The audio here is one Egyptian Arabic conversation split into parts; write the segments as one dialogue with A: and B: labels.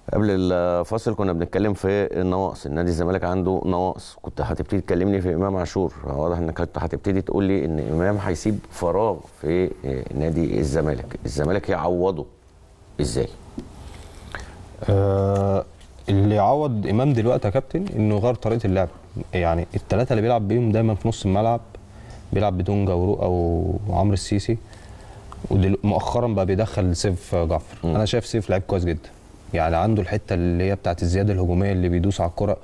A: قبل الفاصل كنا بنتكلم في النواقص النادي الزمالك عنده نواقص كنت هتبتدي تكلمني في امام عاشور واضح انك كنت هتبتدي تقول لي ان امام هيسيب فراغ في نادي الزمالك الزمالك يعوضه ازاي
B: آه اللي يعوض امام دلوقتي يا كابتن انه يغير طريقه اللعب يعني الثلاثه اللي بيلعب بيهم دايما في نص الملعب بيلعب بدون جوروق او عمرو السيسي ومؤخرا بقى بيدخل سيف جعفر م. انا شايف سيف لعيب كويس جدا يعني عنده الحته اللي هي بتاعت الزياده الهجوميه اللي بيدوس على الكره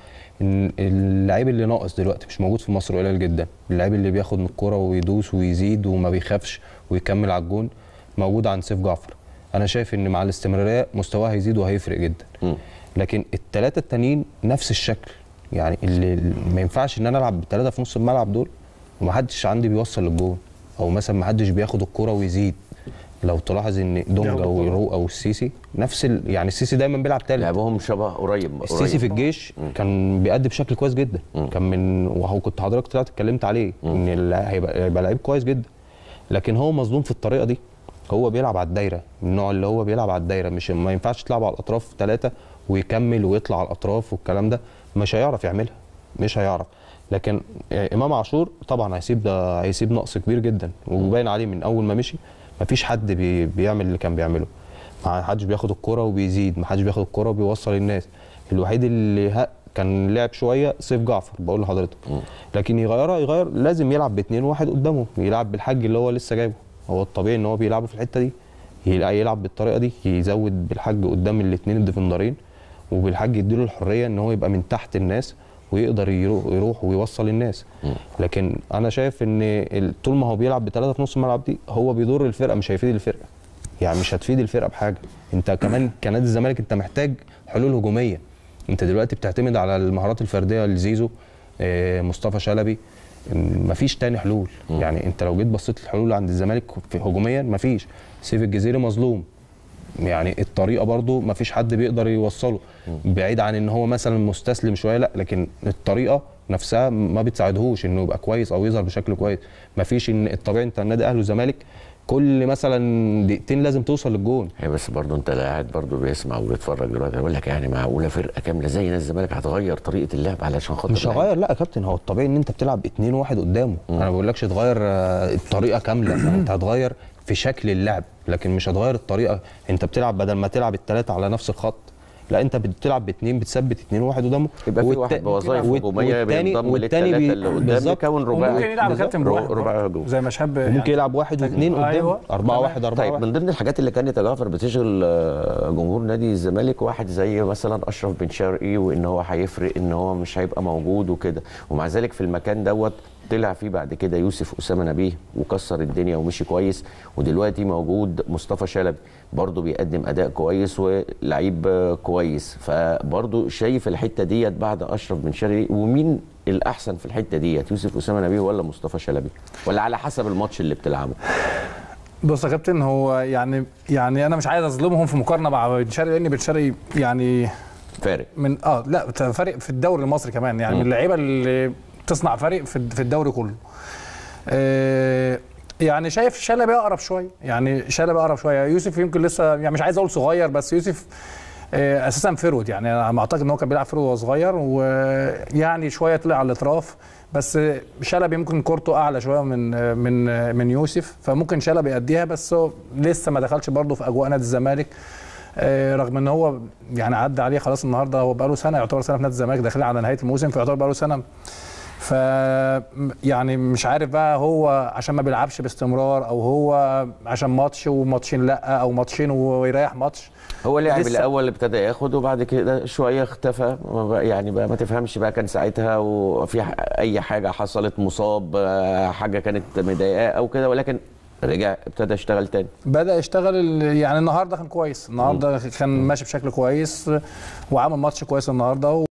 B: اللعيب اللي ناقص دلوقتي مش موجود في مصر قليل جدا اللعيب اللي بياخد من الكره ويدوس ويزيد وما بيخافش ويكمل على الجون موجود عند سيف جعفر انا شايف ان مع الاستمراريه مستواه هيزيد وهيفرق جدا م. لكن الثلاثه التانيين نفس الشكل يعني اللي ما ينفعش ان انا العب بالثلاثه في نص الملعب دول ومحدش عندي بيوصل للجون او مثلا محدش بياخد الكره ويزيد لو تلاحظ ان دونجا ويرو او السيسي نفس ال... يعني السيسي دايما بيلعب ثالث
A: لعبهم شبه قريب
B: السيسي في الجيش م. كان بيأدي بشكل كويس جدا م. كان من وهو كنت حضرتك طلعت اتكلمت عليه م. ان هيبقى هيبقى لعيب كويس جدا لكن هو مظلوم في الطريقه دي هو بيلعب على الدايره من النوع اللي هو بيلعب على الدايره مش ما ينفعش تلعب على الاطراف ثلاثه ويكمل ويطلع على الاطراف والكلام ده مش هيعرف يعملها مش هيعرف لكن امام عاشور طبعا هيسيب ده هيسيب نقص كبير جدا وباين عليه من اول ما مشي ما فيش حد بي بيعمل اللي كان بيعمله ما حدش بياخد الكرة وبيزيد ما حدش بياخد الكرة وبيوصل الناس الوحيد اللي هق كان لعب شويه سيف جعفر بقول لحضرتك لكن يغيرها يغير لازم يلعب باثنين وواحد قدامه يلعب بالحاج اللي هو لسه جايبه هو الطبيعي ان هو بيلعبه في الحته دي يلعب بالطريقه دي يزود بالحاج قدام الاثنين الديفندرين وبالحاج يديله الحريه ان هو يبقى من تحت الناس ويقدر يروح, يروح ويوصل الناس لكن انا شايف ان طول ما هو بيلعب بثلاثه في نص الملعب دي هو بيضر الفرقه مش هيفيد الفرقه يعني مش هتفيد الفرقه بحاجه انت كمان كنادي الزمالك انت محتاج حلول هجوميه انت دلوقتي بتعتمد على المهارات الفرديه لزيزو مصطفى شلبي مفيش تاني حلول م. يعني انت لو جيت بصيت الحلول عند الزمالك في هجوميا مفيش سيف الجزيري مظلوم يعني الطريقه برضو ما فيش حد بيقدر يوصله بعيد عن ان هو مثلا مستسلم شويه لا لكن الطريقه نفسها ما بتساعدهوش انه يبقى كويس او يظهر بشكل كويس ما فيش ان الطبيعي انت النادي اهلي وزمالك كل مثلا دقيقتين لازم توصل للجون
A: هي بس برضو انت قاعد برضو بيسمع وبيتفرج دلوقتي بقول لك يعني معقوله فرقه كامله زي نادي الزمالك هتغير طريقه اللعب علشان خاطر
B: مش هغير لا يا كابتن هو الطبيعي ان انت بتلعب اتنين وواحد قدامه م. انا ما بقولكش تغير الطريقه كامله انت هتغير في شكل اللعب لكن مش هتغير الطريقه انت بتلعب بدل ما تلعب الثلاثه على نفس الخط لا انت بتلعب باثنين بتثبت اثنين وواحد قدامه
A: يبقى في واحد بوظائف هجوميه بينضم للثلاثه اللي قدام يكون رباعي
C: ممكن يلعب كابتن
A: رباعي هجوم
C: زي ما شاب
B: يعني ممكن يلعب واحد واثنين قدام أيوة. أربعة واحد أربعة
A: طيب
B: واحد.
A: من ضمن الحاجات اللي كانت يا جعفر بتشغل جمهور نادي الزمالك واحد زي مثلا اشرف بن شرقي وان هو هيفرق ان هو مش هيبقى موجود وكده ومع ذلك في المكان دوت طلع فيه بعد كده يوسف اسامه نبيه وكسر الدنيا ومشي كويس ودلوقتي موجود مصطفى شلبي برضه بيقدم اداء كويس ولعيب كويس فبرضه شايف الحته ديت بعد اشرف بن شرقي ومين الاحسن في الحته ديت يوسف اسامه نبيه ولا مصطفى شلبي ولا على حسب الماتش اللي بتلعبه
C: بص يا كابتن هو يعني يعني انا مش عايز اظلمهم في مقارنه مع بن شرقي لان بن شرقي يعني
A: فارق
C: من اه لا فارق في الدوري المصري كمان يعني م. من اللعيبه اللي تصنع فريق في الدوري كله آه يعني شايف شلبي اقرب شويه يعني شلبي اقرب شويه يوسف يمكن لسه يعني مش عايز اقول صغير بس يوسف آه اساسا فرود يعني انا اعتقد ان هو كان بيلعب فرود وهو صغير ويعني شويه طلع على الاطراف بس شلبي يمكن كورته اعلى شويه من من من يوسف فممكن شلبي يأديها بس هو لسه ما دخلش برضه في اجواء نادي الزمالك آه رغم ان هو يعني عدى عليه خلاص النهارده هو بقى له سنه يعتبر سنه في نادي الزمالك داخلين على نهايه الموسم فيعتبر بقى له سنه ف يعني مش عارف بقى هو عشان ما بيلعبش باستمرار او هو عشان ماتش وماتشين لا او ماتشين ويريح ماتش
A: هو لعب الاول ابتدى ياخد وبعد كده شويه اختفى يعني بقى ما تفهمش بقى كان ساعتها وفي اي حاجه حصلت مصاب حاجه كانت مضايقاه او كده ولكن رجع ابتدى يشتغل تاني
C: بدا يشتغل يعني النهارده كان كويس النهارده كان ماشي بشكل كويس وعمل ماتش كويس النهارده